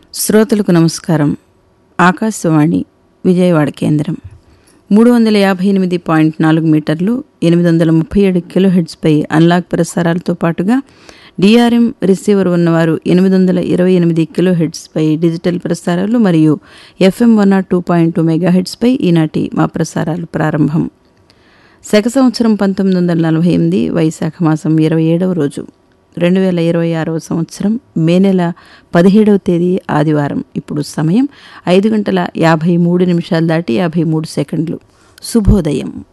శ్రోతలకు నమస్కారం ఆకాశవాణి విజయవాడ కేంద్రం మూడు వందల యాభై ఎనిమిది పాయింట్ నాలుగు మీటర్లు ఎనిమిది వందల ముప్పై ఏడు కిలోహెడ్స్పై అన్లాక్ ప్రసారాలతో పాటుగా డిఆర్ఎం రిసీవర్ ఉన్నవారు ఎనిమిది వందల ఇరవై ఎనిమిది కిలోహెడ్స్పై డిజిటల్ ప్రసారాలు మరియు FM one nought two point two మెగాహెడ్స్పై ఈనాటి మా ప్రసారాలు ప్రారంభం శక సంవత్సరం పంతొమ్మిది వందల నలభై ఎనిమిది వైశాఖ మాసం ఇరవై ఏడవ రోజు రెండు వేల ఇరవై ఆరవ సంవత్సరం మే నెల పదిహేడవ తేదీ ఆదివారం ఇప్పుడు సమయం ఐదు గంటల యాభై మూడు నిమిషాలు దాటి యాభై మూడు సెకండ్లు శుభోదయం